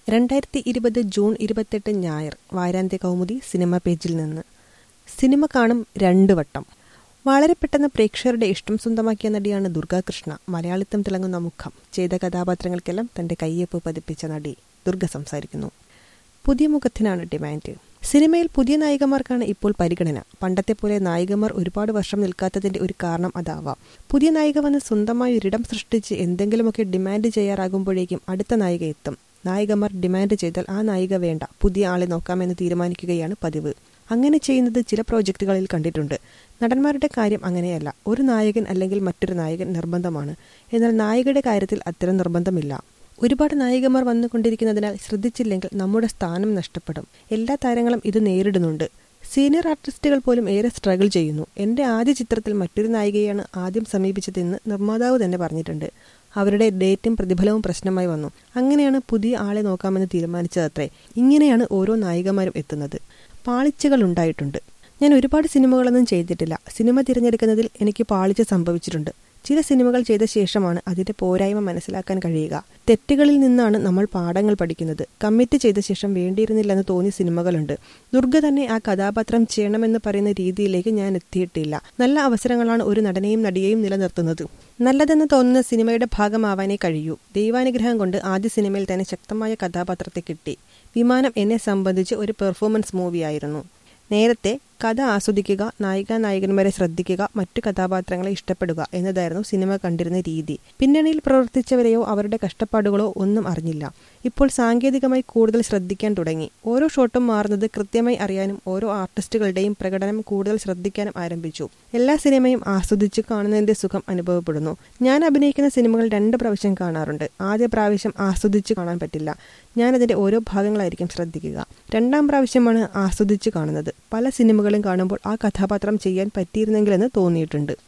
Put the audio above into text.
രണ്ടായിരത്തി ഇരുപത് ജൂൺ ഇരുപത്തെട്ട് ഞായർ വാരാന്ത്യ കൗമുദി സിനിമ പേജിൽ നിന്ന് സിനിമ കാണും രണ്ട് വട്ടം വളരെ പെട്ടെന്ന് പ്രേക്ഷകരുടെ ഇഷ്ടം സ്വന്തമാക്കിയ നടിയാണ് ദുർഗാകൃഷ്ണ മലയാളിത്തം തിളങ്ങുന്ന മുഖം ചെയ്ത കഥാപാത്രങ്ങൾക്കെല്ലാം തന്റെ കയ്യൊപ്പ് പതിപ്പിച്ച നടി ദുർഗ സംസാരിക്കുന്നു പുതിയ മുഖത്തിനാണ് ഡിമാൻഡ് സിനിമയിൽ പുതിയ നായികമാർക്കാണ് ഇപ്പോൾ പരിഗണന പണ്ടത്തെ പോലെ നായികമാർ ഒരുപാട് വർഷം നിൽക്കാത്തതിന്റെ ഒരു കാരണം അതാവാം പുതിയ നായിക വന്ന് സ്വന്തമായി ഒരിടം സൃഷ്ടിച്ച് എന്തെങ്കിലുമൊക്കെ ഡിമാൻഡ് ചെയ്യാറാകുമ്പോഴേക്കും അടുത്ത നായിക എത്തും നായികമാർ ഡിമാൻഡ് ചെയ്താൽ ആ നായിക വേണ്ട പുതിയ ആളെ നോക്കാമെന്ന് തീരുമാനിക്കുകയാണ് പതിവ് അങ്ങനെ ചെയ്യുന്നത് ചില പ്രോജക്റ്റുകളിൽ കണ്ടിട്ടുണ്ട് നടന്മാരുടെ കാര്യം അങ്ങനെയല്ല ഒരു നായകൻ അല്ലെങ്കിൽ മറ്റൊരു നായകൻ നിർബന്ധമാണ് എന്നാൽ നായികയുടെ കാര്യത്തിൽ അത്തരം നിർബന്ധമില്ല ഒരുപാട് നായികമാർ വന്നുകൊണ്ടിരിക്കുന്നതിനാൽ ശ്രദ്ധിച്ചില്ലെങ്കിൽ നമ്മുടെ സ്ഥാനം നഷ്ടപ്പെടും എല്ലാ താരങ്ങളും ഇത് നേരിടുന്നുണ്ട് സീനിയർ ആർട്ടിസ്റ്റുകൾ പോലും ഏറെ സ്ട്രഗിൾ ചെയ്യുന്നു എന്റെ ആദ്യ ചിത്രത്തിൽ മറ്റൊരു നായികയാണ് ആദ്യം സമീപിച്ചതെന്ന് നിർമ്മാതാവ് തന്നെ പറഞ്ഞിട്ടുണ്ട് അവരുടെ ഡേറ്റും പ്രതിഫലവും പ്രശ്നമായി വന്നു അങ്ങനെയാണ് പുതിയ ആളെ നോക്കാമെന്ന് തീരുമാനിച്ചതത്രേ ഇങ്ങനെയാണ് ഓരോ നായികമാരും എത്തുന്നത് പാളിച്ചകൾ ഉണ്ടായിട്ടുണ്ട് ഞാൻ ഒരുപാട് സിനിമകളൊന്നും ചെയ്തിട്ടില്ല സിനിമ തിരഞ്ഞെടുക്കുന്നതിൽ എനിക്ക് പാളിച്ച സംഭവിച്ചിട്ടുണ്ട് ചില സിനിമകൾ ചെയ്ത ശേഷമാണ് അതിന്റെ പോരായ്മ മനസ്സിലാക്കാൻ കഴിയുക തെറ്റുകളിൽ നിന്നാണ് നമ്മൾ പാഠങ്ങൾ പഠിക്കുന്നത് കമ്മിറ്റ് ചെയ്ത ശേഷം വേണ്ടിയിരുന്നില്ലെന്ന് തോന്നിയ സിനിമകളുണ്ട് ദുർഗ തന്നെ ആ കഥാപാത്രം ചെയ്യണമെന്ന് പറയുന്ന രീതിയിലേക്ക് ഞാൻ എത്തിയിട്ടില്ല നല്ല അവസരങ്ങളാണ് ഒരു നടനെയും നടിയെയും നിലനിർത്തുന്നത് നല്ലതെന്ന് തോന്നുന്ന സിനിമയുടെ ഭാഗമാവാനേ കഴിയൂ ദൈവാനുഗ്രഹം കൊണ്ട് ആദ്യ സിനിമയിൽ തന്നെ ശക്തമായ കഥാപാത്രത്തെ കിട്ടി വിമാനം എന്നെ സംബന്ധിച്ച് ഒരു പെർഫോമൻസ് മൂവിയായിരുന്നു നേരത്തെ കഥ ആസ്വദിക്കുക നായിക നായകന്മാരെ ശ്രദ്ധിക്കുക മറ്റു കഥാപാത്രങ്ങളെ ഇഷ്ടപ്പെടുക എന്നതായിരുന്നു സിനിമ കണ്ടിരുന്ന രീതി പിന്നണിയിൽ പ്രവർത്തിച്ചവരെയോ അവരുടെ കഷ്ടപ്പാടുകളോ ഒന്നും അറിഞ്ഞില്ല ഇപ്പോൾ സാങ്കേതികമായി കൂടുതൽ ശ്രദ്ധിക്കാൻ തുടങ്ങി ഓരോ ഷോട്ടും മാറുന്നത് കൃത്യമായി അറിയാനും ഓരോ ആർട്ടിസ്റ്റുകളുടെയും പ്രകടനം കൂടുതൽ ശ്രദ്ധിക്കാനും ആരംഭിച്ചു എല്ലാ സിനിമയും ആസ്വദിച്ച് കാണുന്നതിന്റെ സുഖം അനുഭവപ്പെടുന്നു ഞാൻ അഭിനയിക്കുന്ന സിനിമകൾ രണ്ട് പ്രാവശ്യം കാണാറുണ്ട് ആദ്യ പ്രാവശ്യം ആസ്വദിച്ച് കാണാൻ പറ്റില്ല ഞാൻ അതിന്റെ ഓരോ ഭാഗങ്ങളായിരിക്കും ശ്രദ്ധിക്കുക രണ്ടാം പ്രാവശ്യമാണ് ആസ്വദിച്ച് കാണുന്നത് പല സിനിമകളും കാണുമ്പോൾ ആ കഥാപാത്രം ചെയ്യാൻ പറ്റിയിരുന്നെങ്കിലെന്ന് തോന്നിയിട്ടുണ്ട്